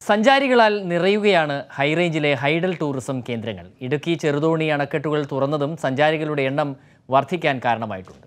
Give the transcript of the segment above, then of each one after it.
സഞ്ചാരികളാൽ നിറയുകയാണ് ഹൈറേഞ്ചിലെ hydel tourism കേന്ദ്രങ്ങൾ ഇടുക്കി ചെറുതോണി അണക്കെട്ടുകൾ തുറന്നതും സഞ്ചാരികളുടെ എണ്ണം വർദ്ധിക്കാൻ കാരണമായിട്ടുണ്ട്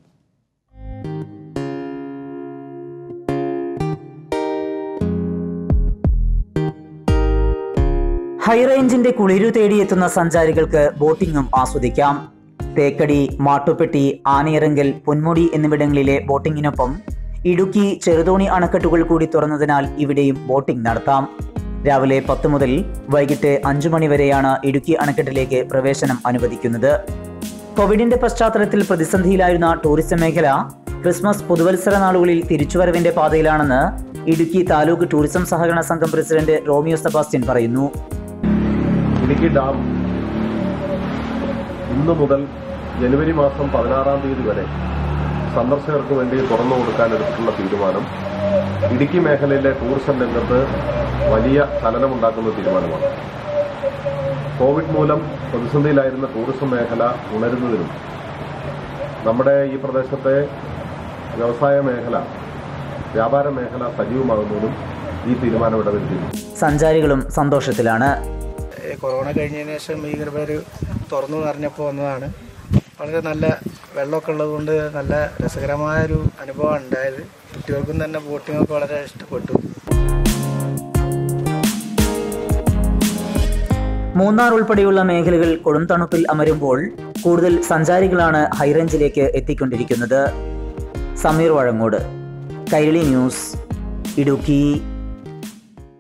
ഹൈറേഞ്ചിന്റെ കുളിരു തേടിയെത്തുന്ന സഞ്ചാരികൾക്ക് ബോട്ടിംഗും ആസ്വദിക്കാം തേക്കടി മാട്ടുപ്പെട്ടി ആനയിറങ്കൽ പൊന്മുടി എന്നിവിടങ്ങളിലെ ബോട്ടിങ്ങിനൊപ്പം ഇടുക്കി ചെറുതോണി അണക്കെട്ടുകൾ കൂടി തുറന്നതിനാൽ ഇവിടെയും ബോട്ടിംഗ് നടത്താം രാവിലെ പത്ത് മുതൽ വൈകിട്ട് അഞ്ചു മണി വരെയാണ് ഇടുക്കി അണക്കെട്ടിലേക്ക് പ്രവേശനം അനുവദിക്കുന്നത് കോവിഡിന്റെ പശ്ചാത്തലത്തിൽ പ്രതിസന്ധിയിലായിരുന്ന ടൂറിസം മേഖല ക്രിസ്മസ് പുതുവത്സര നാളുകളിൽ തിരിച്ചുവരവിന്റെ പാതയിലാണെന്ന് ഇടുക്കി താലൂക്ക് ടൂറിസം സഹകരണ സംഘം പ്രസിഡന്റ് റോമിയോ സെബാസ്റ്റ്യൻ പറയുന്നു ഇടുക്കി ഡാം ഇന്നു മുതൽ ജനുവരി മാസം പതിനാറാം തീയതി വരെ സന്ദർശകർക്ക് വേണ്ടി തുറന്നു കൊടുക്കാൻ എടുത്തിട്ടുള്ള തീരുമാനം ഇടുക്കി മേഖലയിലെ ടൂറിസം രംഗത്ത് വലിയ ചലനമുണ്ടാക്കുന്ന തീരുമാനമാണ് കോവിഡ് മൂലം പ്രതിസന്ധിയിലായിരുന്ന ടൂറിസം മേഖല ഉണരുന്നതിനും നമ്മുടെ ഈ പ്രദേശത്തെ വ്യവസായ മേഖല വ്യാപാര മേഖല സജീവമാകുന്നതിനും ഈ തീരുമാനം ഇടവരുത്തിയിരുന്നു സഞ്ചാരികളും സന്തോഷത്തിലാണ് ഈ കൊറോണ കഴിഞ്ഞതിന് ശേഷം ഈ ഒരു തുറന്നു പറഞ്ഞപ്പോൾ വന്നതാണ് വളരെ നല്ല വെള്ളമൊക്കെ ഉള്ളതുകൊണ്ട് നല്ല രസകരമായൊരു അനുഭവമാണ് ഉണ്ടായത് കുട്ടികൾക്കും തന്നെ ബോട്ടിങ്ങൊക്കെ വളരെ ഇഷ്ടപ്പെട്ടു മൂന്നാർ ഉൾപ്പെടെയുള്ള മേഖലകൾ കൊടും തണുപ്പിൽ അമരുമ്പോൾ കൂടുതൽ സഞ്ചാരികളാണ് ഹൈറേഞ്ചിലേക്ക് എത്തിക്കൊണ്ടിരിക്കുന്നത് സമീർ വഴങ്ങോട് കൈരളി ന്യൂസ് ഇടുക്കി